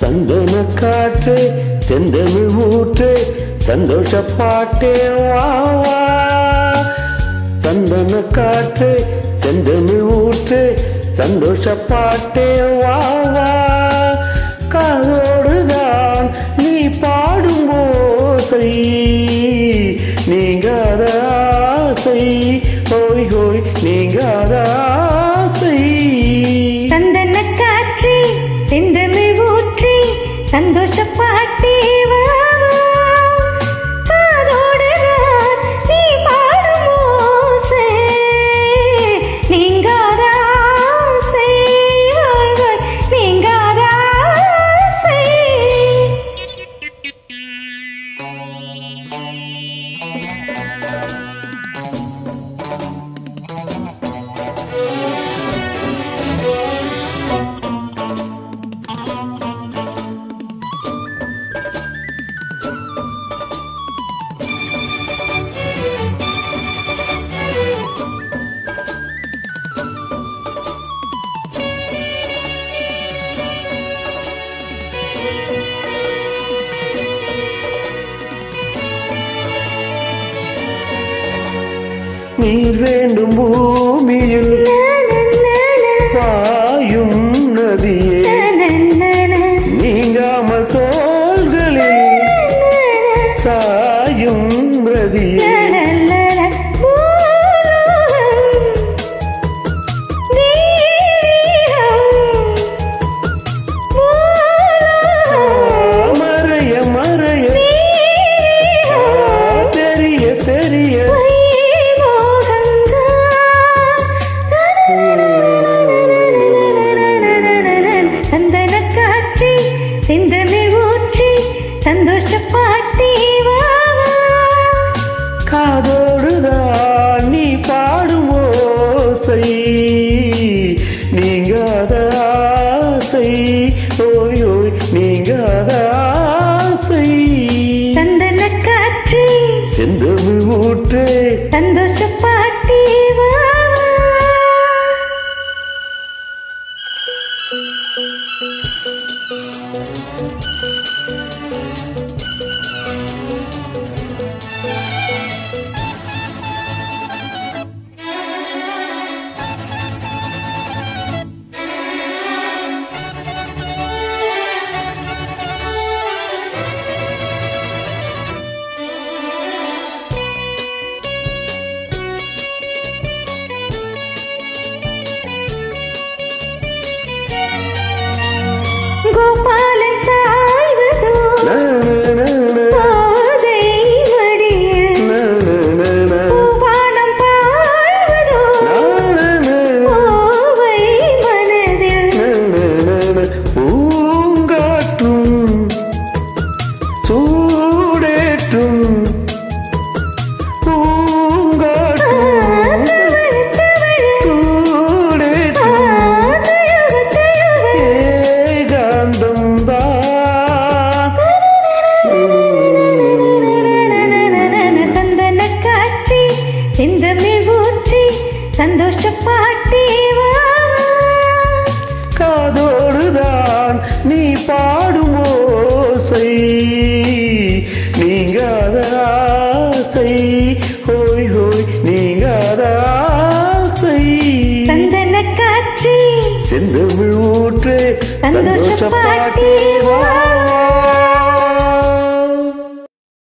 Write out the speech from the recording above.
சந்தன காற்று செந்தமிழ் ஊற்று சந்தோஷ பாட்டே வா வா சந்தன காற்று செந்தமிழ் ஊற்று சந்தோஷ பாட்டே வா வா காதோடுதான் நீ பாடும் ஓசை நீங்காத ஆசை ஹோய் ஹோய் நீங்காத ஆசை சந்தன காற்றி செந்தமிழ் ஊற்றி சந்தோஷ பாட்டே வா வா. காதோடு நான் நீ பாடும் ஓசை. நீங்காத ஆசை. ஓய் ஓய், நீங்காத ஆசை. நீர் வேண்டும் பூமியில் பாயும் நதியே நீங்காமல் தோள்களில் சாயும் ரதியே மறைய மறைய தெரிய தெரிய சந்தன காற்றி செந்தமிழ் ஊற்றி சந்தோஷ பாட்டி வா வா. காதோடுதான் நீ பாடும் ஓசை நீங்காத ஆசை ஓய் ஓய் நீங்காத ஆசை சந்தன காற்றி செந்தமிழ் ஊற்றே சந்தோஷ பாட்டி வா வா. கோபாலன் சாய்வதோ நா, நா, நா, போதை மடியில் நா, நா, நா, நா. பூபானம் பாய்வதோ நா, நா, நா, கோவை மனதில் நா, நா, நா, நா. பூங்காற்றும் சூடேற்றும் பூங்காற்றும் சூடேற்றும் ஏகாந்தம் தான் சந்தன காற்றி செந்தமிழ் ஊற்றி சந்தோஷ பாட்டி வா காதோடுதான் நீ பாடும் ஓசை நீங்காத ஆசை ஹோய் ஹோய் நீங்காத ஆசை சந்தன காற்றி செந்தமிழ் ஊற்று சந்தோஷ சந்தோஷ